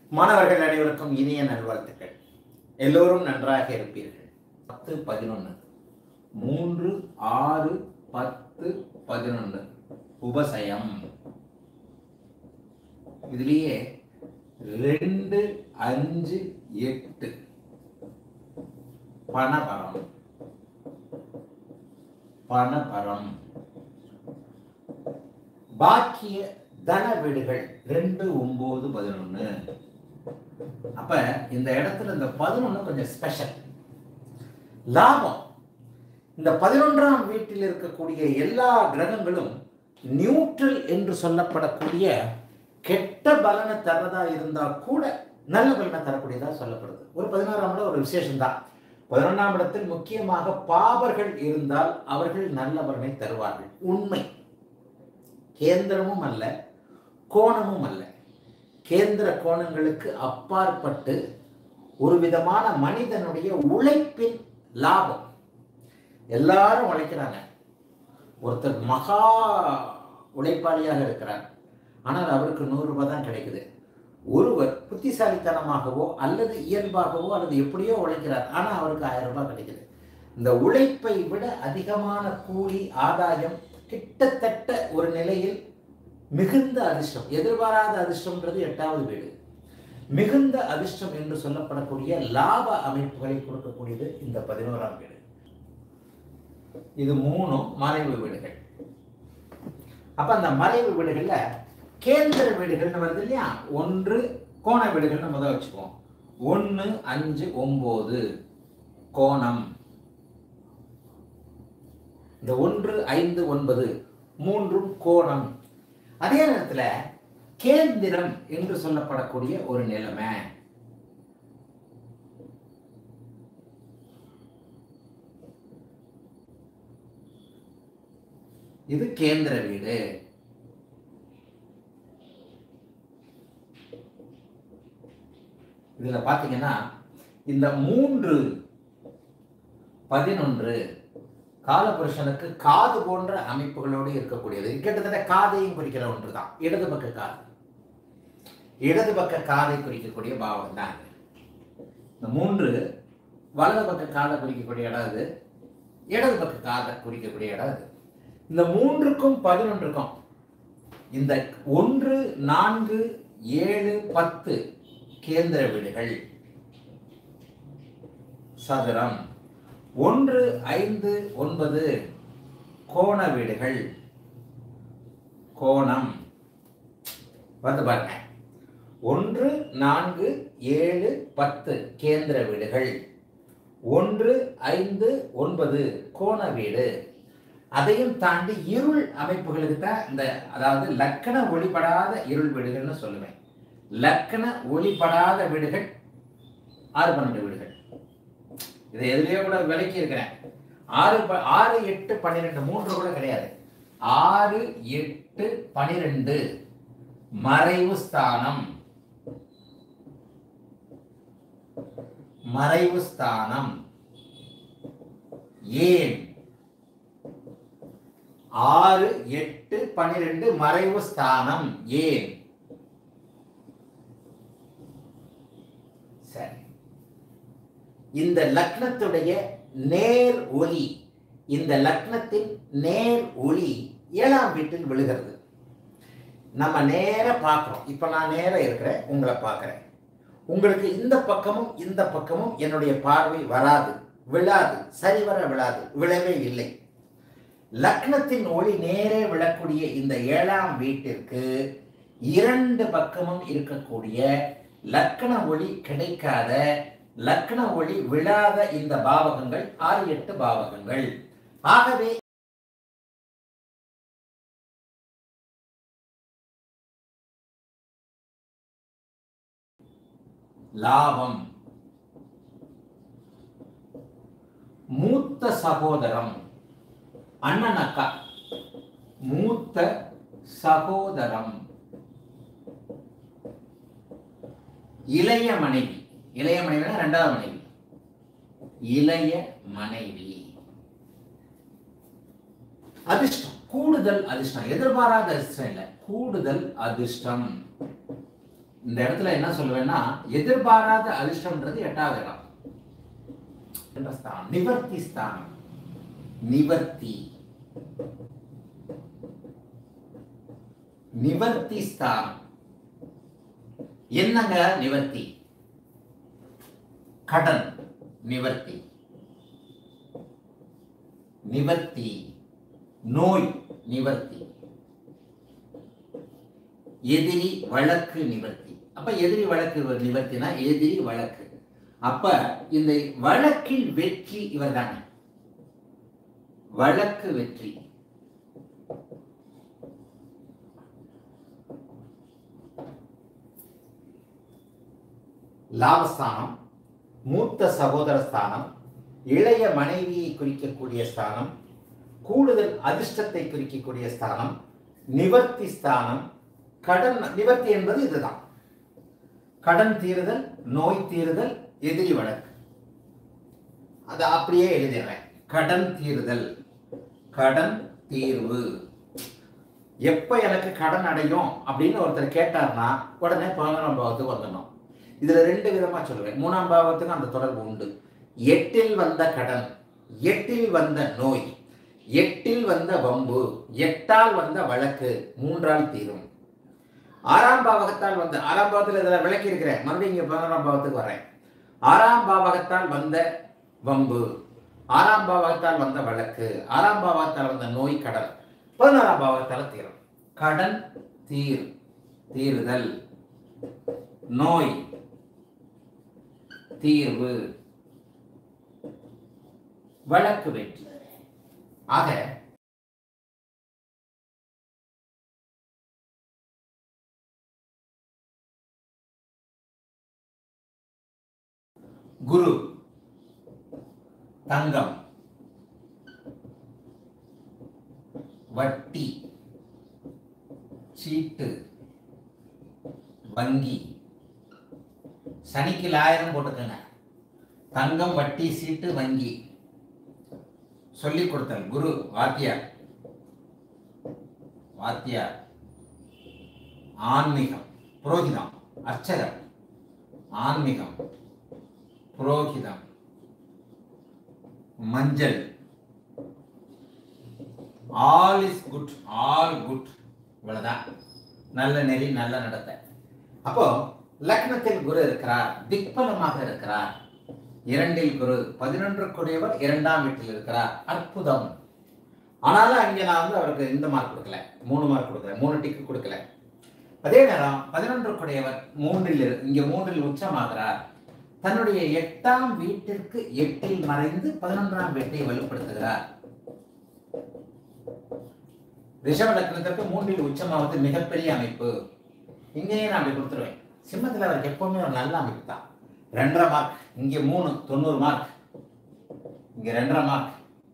மாணவர்கள் அனைவருக்கும் இனிய நல்வாழ்த்துக்கள் எல்லோரும் நன்றாக இருப்பீர்கள் பத்து பதினொன்று மூன்று ஆறு பத்து பதினொன்று உபசயம் இதுலேயே ரெண்டு அஞ்சு எட்டு பணபரம் பணபரம் பாக்கிய தன வீடுகள் ரெண்டு ஒன்பது பதினொன்னு அப்ப இந்த இடத்துல இந்த பதினொன்னு கொஞ்சம் ஸ்பெஷல் லாபம் இந்த பதினொன்றாம் வீட்டில் இருக்கக்கூடிய எல்லா கிரகங்களும் நியூட்ரல் என்று சொல்லப்படக்கூடிய கெட்ட பலனை தரதா இருந்தா கூட நல்ல பலனை தரக்கூடியதா சொல்லப்படுது ஒரு பதினாறாம் இடம் ஒரு விசேஷம் தான் பதினொன்றாம் இடத்தில் முக்கியமாக பாவர்கள் இருந்தால் அவர்கள் நல்ல பலனை தருவார்கள் உண்மை கேந்திரமும் அல்ல கோணமும் அல்ல கேந்திர கோணங்களுக்கு அப்பாற்பட்டு ஒரு விதமான மனிதனுடைய உழைப்பின் லாபம் எல்லாரும் உழைக்கிறாங்க ஒருத்தர் மகா உழைப்பாளியாக இருக்கிறார் ஆனால் அவருக்கு நூறு ரூபாய் தான் கிடைக்குது ஒருவர் புத்திசாலித்தனமாகவோ அல்லது இயல்பாகவோ அல்லது எப்படியோ உழைக்கிறார் ஆனால் அவருக்கு ஆயிரம் ரூபாய் கிடைக்குது இந்த உழைப்பை விட அதிகமான கூலி ஆதாயம் கிட்டத்தட்ட ஒரு நிலையில் மிகுந்த அதிர்ஷ்டம் எதிர்பாராத அதிர்ஷ்டம்ன்றது எட்டாவது வீடு மிகுந்த அதிர்ஷ்டம் என்று சொல்லப்படக்கூடிய லாப அமைப்புகளை கொடுக்கக்கூடியது இந்த பதினோராம் வீடு இது மூணும் மறைவு வீடுகள் அப்ப அந்த மறைவு வீடுகள்ல கேந்திர வீடுகள்னு வருது இல்லையா ஒன்று கோண வீடுகள்னு முதல் வச்சுக்குவோம் ஒன்று அஞ்சு ஒன்பது கோணம் இந்த ஒன்று ஐந்து ஒன்பது மூன்றும் கோணம் அதே நேரத்துல கேந்திரம் என்று சொல்லப்படக்கூடிய ஒரு நிலைமை இது கேந்திர வீடு இதுல பாத்தீங்கன்னா இந்த மூன்று பதினொன்று காலபுருஷனுக்கு காது போன்ற அமைப்புகளோடு இருக்கக்கூடியது கிட்டத்தட்ட காதையும் குறிக்கிற ஒன்று தான் இடது பக்க காது இடது பக்க காதை குறிக்கக்கூடிய பாவம் தான் இது. இந்த மூன்று வலது பக்க காதை குறிக்கக்கூடிய இடம் இது இடது பக்க காதை குறிக்கக்கூடிய இடம் இது இந்த மூன்றுக்கும் பதினொன்றுக்கும் இந்த ஒன்று நான்கு ஏழு பத்து கேந்திர வீடுகள் சதுரம் ஒன்று ஐந்து ஒன்பது கோண வீடுகள் கோணம் வந்து பாருங்க ஒன்று நான்கு ஏழு பத்து கேந்திர வீடுகள் ஒன்று ஐந்து ஒன்பது கோண வீடு அதையும் தாண்டி இருள் அமைப்புகளுக்கு தான் இந்த அதாவது லக்கண ஒளிபடாத இருள் வீடுகள்னு சொல்லுவேன் லக்கண ஒளிபடாத வீடுகள் ஆறு பன்னெண்டு வீடுகள் இதை எதுலயோ கூட விலக்கி இருக்கிறேன் ஆறு ப- ஆறு எட்டு பன்னிரெண்டு மூன்று கூட கிடையாது ஆறு எட்டு பனிரெண்டு மறைவு ஸ்தானம் மறைவு ஸ்தானம் ஏன் ஆறு எட்டு பனிரெண்டு மறைவு ஸ்தானம் ஏன் சரி இந்த லக்னத்துடைய நேர் ஒளி இந்த லக்னத்தின் நேர் ஒளி ஏழாம் வீட்டில் விழுகிறது நம்ம நேர பார்க்குறோம் இப்போ நான் நேர இருக்கிறேன் உங்களை பார்க்குறேன் உங்களுக்கு இந்த பக்கமும் இந்த பக்கமும் என்னுடைய பார்வை வராது விழாது சரிவர விழாது விழவே இல்லை லக்னத்தின் ஒளி நேரே விழக்கூடிய இந்த ஏழாம் வீட்டிற்கு இரண்டு பக்கமும் இருக்கக்கூடிய லக்ன ஒளி கிடைக்காத லக்ன ஒளி விழாத இந்த பாவகங்கள் ஆறு எட்டு பாவகங்கள் ஆகவே லாபம் மூத்த சகோதரம் அண்ணன் அக்கா மூத்த சகோதரம் இளைய மனைவி இளைய மனைவினா ரெண்டாவது மனைவி இளைய மனைவி அதிர்ஷ்டம் கூடுதல் அதிர்ஷ்டம் எதிர்பாராத அதிர்ஷ்டம் இல்லை கூடுதல் அதிர்ஷ்டம் இந்த இடத்துல என்ன சொல்லுவேன்னா எதிர்பாராத அதிர்ஷ்டம்ன்றது எட்டாவது இடம் என்ற ஸ்தானம் நிவர்த்தி ஸ்தானம் நிவர்த்தி நிவர்த்தி ஸ்தானம் என்னங்க நிவர்த்தி கடன் நிவர்த்தி நிவர்த்தி நோய் நிவர்த்தி எதிரி வழக்கு நிவர்த்தி அப்ப எதிரி வழக்கு நிவர்த்தினா எதிரி வழக்கு அப்ப இந்த வழக்கில் வெற்றி இவர் தானே வழக்கு வெற்றி லாபஸ்தானம் மூத்த சகோதர ஸ்தானம் இளைய மனைவியை குறிக்கக்கூடிய ஸ்தானம் கூடுதல் அதிர்ஷ்டத்தை குறிக்கக்கூடிய ஸ்தானம் நிவர்த்தி ஸ்தானம் கடன் நிவர்த்தி என்பது இதுதான் கடன் தீருதல் நோய் தீருதல் எதிரி வழக்கு அதை அப்படியே எழுதிடுறேன் கடன் தீருதல் கடன் தீர்வு எப்ப எனக்கு கடன் அடையும் அப்படின்னு ஒருத்தர் கேட்டார்னா உடனே பதினொன்றாம் பாவத்துக்கு வந்துடணும் இதுல ரெண்டு விதமா சொல்லுவேன் மூணாம் பாவத்துக்கு அந்த தொடர்பு உண்டு எட்டில் வந்த கடன் எட்டில் வந்த நோய் எட்டில் வந்த வம்பு எட்டால் வந்த வழக்கு மூன்றால் தீரும் ஆறாம் பாவகத்தால் வந்த ஆறாம் பாவத்தில் இதில் விளக்கி இருக்கிறேன் மறுபடியும் இங்கே பதினோராம் பாவத்துக்கு வரேன் ஆறாம் பாவகத்தால் வந்த வம்பு ஆறாம் பாவகத்தால் வந்த வழக்கு ஆறாம் பாவகத்தால் வந்த நோய் கடன் பதினோராம் பாவகத்தால் தீரும் கடன் தீர் தீருதல் நோய் தீர்வு வழக்கு வெற்றி ஆக குரு தங்கம் வட்டி சீட்டு வங்கி சனிக்கு ஆயிரம் போட்டுக்கங்க தங்கம் வட்டி சீட்டு வங்கி சொல்லிக் கொடுத்தல் குரு வாத்தியார் வாத்தியார் ஆன்மீகம் புரோகிதம் அர்ச்சகர் ஆன்மீகம் புரோகிதம் மஞ்சள் all is good all good இவ்வளவுதான் நல்ல நெறி நல்ல நடத்தை அப்போ லக்னத்தில் குரு இருக்கிறார் திக்பலமாக இருக்கிறார் இரண்டில் குரு பதினொன்று கூடியவர் இரண்டாம் வீட்டில் இருக்கிறார் அற்புதம் ஆனாலும் அங்கே நான் வந்து அவருக்கு இந்த மார்க் கொடுக்கல மூணு மார்க் கொடுக்கல மூணு டிக்கு கொடுக்கல அதே நேரம் பதினொன்று கூடியவர் மூன்றில் இரு- இங்க மூன்றில் உச்சமாகிறார் தன்னுடைய எட்டாம் வீட்டிற்கு எட்டில் மறைந்து பதினொன்றாம் வீட்டை வலுப்படுத்துகிறார் ரிஷப லக்னத்திற்கு மூன்றில் உச்சமாவது மிகப்பெரிய அமைப்பு இங்கேயே நான் அப்படி கொடுத்துருவேன் சிம்மத்தில் அவருக்கு எப்பவுமே ஒரு நல்ல அமைப்பு தான் ரெண்டரை மார்க் இங்கே மூணு தொண்ணூறு மார்க் இங்கே ரெண்டரை மார்க்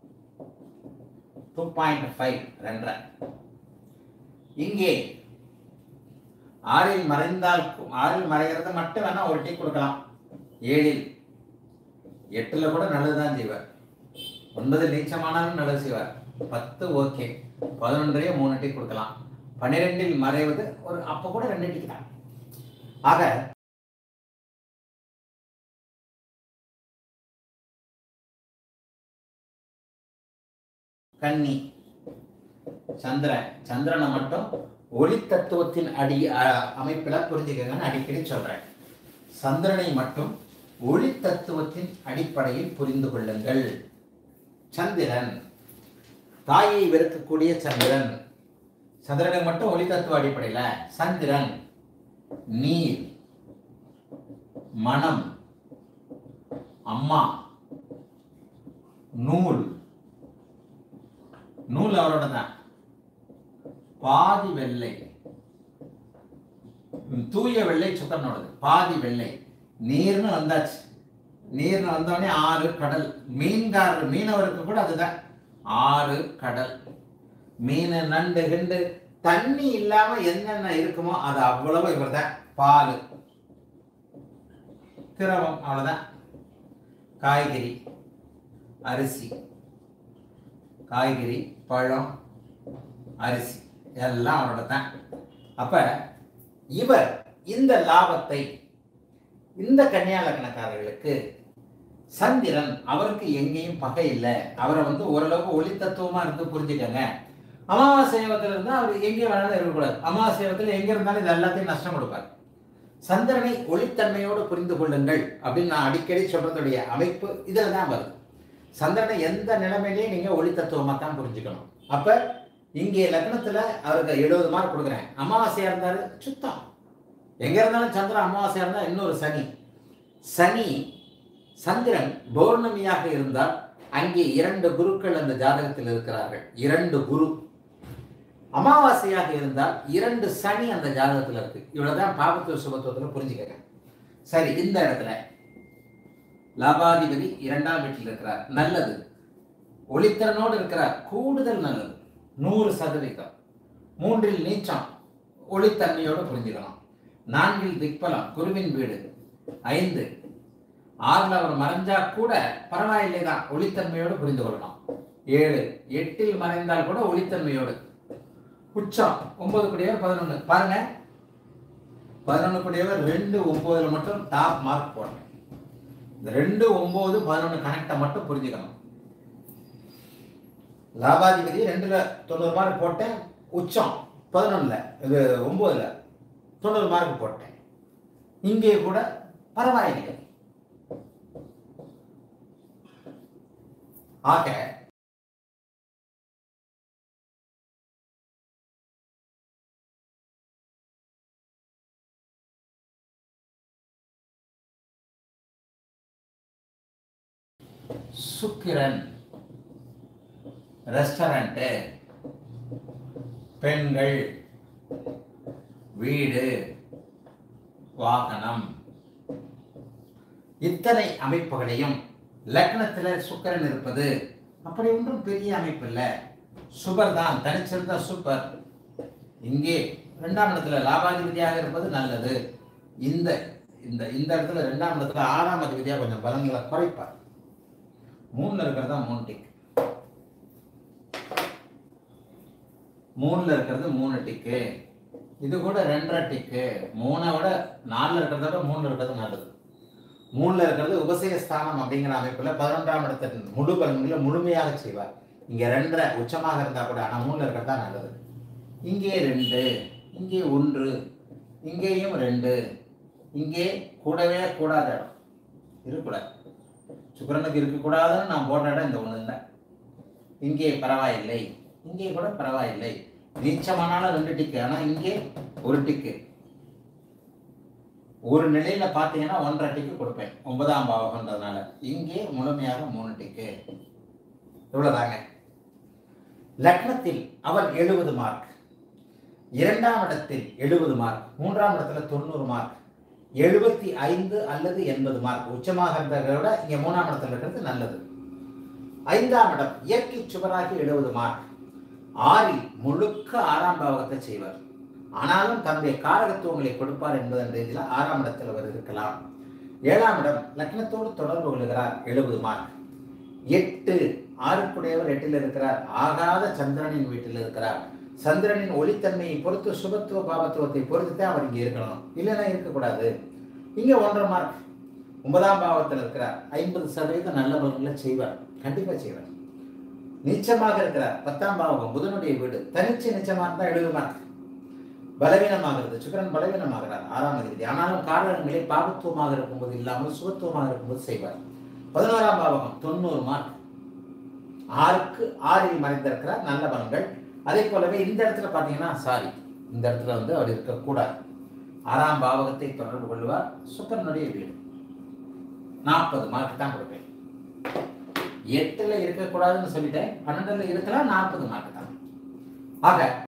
டூ பாயிண்ட் ஃபைவ் ரெண்டரை இங்கே ஆறில் மறைந்தால் கு- ஆறில் மறைகிறது மட்டும் வேணா ஒரு டீ கொடுக்கலாம் ஏழில் எட்டுல கூட நல்லதுதான் செய்வார் ஒன்பது நீச்சமானாலும் நல்லது செய்வார் பத்து ஓகே பதினொன்றையே மூணு டீ கொடுக்கலாம் பன்னிரெண்டில் மறைவது ஒரு அப்ப கூட ரெண்டு டீ தான் ஆக கன்னி சந்திரன் சந்திரனை மட்டும் ஒளி தத்துவத்தின் அடி அ- அமைப்புல புரிஞ்சுக்கங்கன்னு அடிக்கடி சொல்றேன் சந்திரனை மட்டும் ஒளி தத்துவத்தின் அடிப்படையில் புரிந்து கொள்ளுங்கள் சந்திரன் தாயை வெறுக்கக்கூடிய சந்திரன் சந்திரனை மட்டும் ஒளி தத்துவ அடிப்படையில சந்திரன் நீர் மனம் அம்மா நூல் நூல் அவரோட தான் பாதி வெள்ளை ம், தூய வெள்ளை சுக்கரனோடது பாதி வெள்ளை நீர்னு வந்தாச்சு நீர்னு வந்தோடனே ஆறு கடல் மீன்காரர் மீனவருக்கு கூட அதுதான் ஆறு கடல் மீன் நண்டு கிண்டு தண்ணி இல்லாம என்னென்ன இருக்குமோ அது அவ்வளவு இவர்தான் பால் திரவம் அவ்வளவுதான் காய்கறி அரிசி காய்கறி பழம் அரிசி எல்லாம் அவரோட தான் அப்ப இவர் இந்த லாபத்தை இந்த கன்னியா லக்னக்காரர்களுக்கு சந்திரன் அவருக்கு எங்கேயும் பகை இல்லை அவரை வந்து ஓரளவுக்கு ஒளி தத்துவமா இருந்து புரிஞ்சுக்கங்க அமாவாசை யோகத்துல இருந்தா அவர் எங்கே வேணாலும் இருக்கக்கூடாது அமாவாசை யோகத்துல எங்க இருந்தாலும் இது எல்லாத்தையும் நஷ்டம் கொடுப்பார் சந்திரனை ஒளித்தன்மையோடு புரிந்து கொள்ளுங்கள் அப்படின்னு நான் அடிக்கடி சொல்றதுடைய அமைப்பு இதுல தான் வருது சந்திரனை எந்த நிலைமையிலையும் நீங்க ஒளி தத்துவமா தான் புரிஞ்சுக்கணும் அப்ப இங்கே லக்னத்துல அவருக்கு எழுபது மார்க் கொடுக்குறேன் அமாவாசையா இருந்தாரு சுத்தம் எங்க இருந்தாலும் சந்திரன் அமாவாசையா இருந்தா இன்னொரு சனி சனி சந்திரன் பௌர்ணமியாக இருந்தால் அங்கே இரண்டு குருக்கள் அந்த ஜாதகத்தில் இருக்கிறார்கள் இரண்டு குரு அமாவாசையாக இருந்தால் இரண்டு சனி அந்த ஜாதகத்தில் இருக்கு இவ்வளவுதான் பாபத்துவ சுபத்துவத்தில் புரிஞ்சுக்கங்க சரி இந்த இடத்துல லாபாதிபதி இரண்டாம் வீட்டில் இருக்கிறார் நல்லது ஒளித்திறனோடு இருக்கிறார் கூடுதல் நல்லது நூறு சதவீதம் மூன்றில் நீச்சம் ஒளித்தன்மையோடு புரிஞ்சுக்கலாம் நான்கில் திக்பலம் குருவின் வீடு ஐந்து ஆறுல அவர் மறைஞ்சா கூட பரவாயில்லை தான் ஒளித்தன்மையோடு புரிந்து கொள்ளலாம் ஏழு எட்டில் மறைந்தால் கூட ஒளித்தன்மையோடு உச்சம் ஒன்பது கூடியவர் பதினொன்று பாருங்க பதினொன்று கூடியவர் ரெண்டு ஒன்பதுல மட்டும் டாப் மார்க் போடுறேன் இந்த ரெண்டு ஒன்பது பதினொன்று கனெக்டை மட்டும் புரிஞ்சுக்கணும் லாபாதிபதி ரெண்டுல தொண்ணூறு மார்க் போட்டேன் உச்சம் பதினொன்னுல இது ஒன்பதுல தொண்ணூறு மார்க் போட்டேன் இங்கே கூட பரவாயில்லை ஆக சுக்கிரன் ரெஸ்டாரண்ட்டு பெண்கள் வீடு வாகனம் இத்தனை அமைப்புகளையும் லக்னத்தில் சுக்கிரன் இருப்பது அப்படி ஒன்றும் பெரிய அமைப்பு இல்லை சுபர் தான் தனிச்சிருந்தா சூப்பர் இங்கே ரெண்டாம் இடத்துல லாபாதிபதியாக இருப்பது நல்லது இந்த இந்த இந்த இடத்துல ரெண்டாம் இடத்துல ஆறாம் அதிபதியாக கொஞ்சம் பலன்களை குறைப்பார் மூணுல இருக்கிறதா மூணு டிக் மூணுல இருக்கிறது மூணு டிக்கு இது கூட ரெண்டரை டிக்கு மூணை விட நாலுல இருக்கிறத விட மூணுல இருக்கிறது நல்லது மூணுல இருக்கிறது உபசயஸ்தானம் அப்படிங்கிற அமைப்புல பதினொன்றாம் இடத்தின் முழு பலன்களை முழுமையாக செய்வார் இங்க ரெண்டரை உச்சமாக இருந்தா கூட ஆனா மூணுல இருக்கிறதா நல்லது இங்கே ரெண்டு இங்கே ஒன்று இங்கேயும் ரெண்டு இங்கே கூடவே கூடாத இடம் இருக்கக்கூடாது சுக்கிரனுக்கு இருக்கக்கூடாதுன்னு நான் போடுற இடம் இந்த ஒன்று இல்லை இங்கே பரவாயில்லை இங்கே கூட பரவாயில்லை நீச்சமானாலும் ரெண்டு டிக்கு ஆனால் இங்கே ஒரு டிக்கு ஒரு நிலையில பார்த்தீங்கன்னா ஒன்றரை டிக்கு கொடுப்பேன் ஒன்பதாம் பாவகன்றதுனால இங்கே முழுமையாக மூணு டிக்கு இவ்வளவுதாங்க லக்னத்தில் அவர் எழுபது மார்க் இரண்டாம் இடத்தில் எழுபது மார்க் மூன்றாம் இடத்துல தொண்ணூறு மார்க் எழுபத்தி ஐந்து அல்லது எண்பது மார்க் உச்சமாக இருந்ததை விட இங்க மூணாம் இடத்துல இருக்கிறது நல்லது ஐந்தாம் இடம் இயற்கை சுவராகி எழுபது மார்க் ஆறில் முழுக்க ஆறாம் பாவகத்தை செய்வார் ஆனாலும் தன்னுடைய காரகத்துவங்களை கொடுப்பார் என்பதன் ரீதியில் ஆறாம் இடத்தில் அவர் இருக்கலாம் ஏழாம் இடம் லக்னத்தோடு தொடர்பு கொள்கிறார் எழுபது மார்க் எட்டு ஆறுக்குடையவர் எட்டில் இருக்கிறார் ஆகாத சந்திரனின் வீட்டில் இருக்கிறார் சந்திரனின் ஒளித்தன்மையை பொறுத்து சுபத்துவ பாவத்துவத்தை பொறுத்து தான் அவர் இங்கே இருக்கணும் இல்லைன்னா இருக்கக்கூடாது இங்கே ஒன்றரை மார்க் ஒன்பதாம் பாவத்தில் இருக்கிறார் ஐம்பது சதவீதம் நல்ல பலன்களை செய்வார் கண்டிப்பாக செய்வார் நீச்சமாக இருக்கிறார் பத்தாம் பாவகம் புதனுடைய வீடு தனிச்சு நிச்சயமாக இருந்தால் எழுபது மார்க் பலவீனமாகிறது சுக்கரன் பலவீனமாகிறார் ஆறாம் அதிபதி ஆனாலும் காரணங்களே பாவத்துவமாக இருக்கும்போது இல்லாமல் சுபத்துவமாக இருக்கும்போது செய்வார் பதினோராம் பாவகம் தொண்ணூறு மார்க் ஆறுக்கு ஆறில் மறைந்திருக்கிறார் நல்ல பலன்கள் அதே போலவே இந்த இடத்துல பார்த்தீங்கன்னா சாரி இந்த இடத்துல வந்து அவர் இருக்கக்கூடாது ஆறாம் பாவகத்தை தொடர்பு கொள்வார் சுக்கரனுடைய வீடு நாற்பது மார்க் தான் கொடுப்பேன் எட்டுல இருக்கக்கூடாதுன்னு சொல்லிட்டேன் பன்னெண்டுல இருக்கலாம் நாற்பது மார்க் தான் ஆக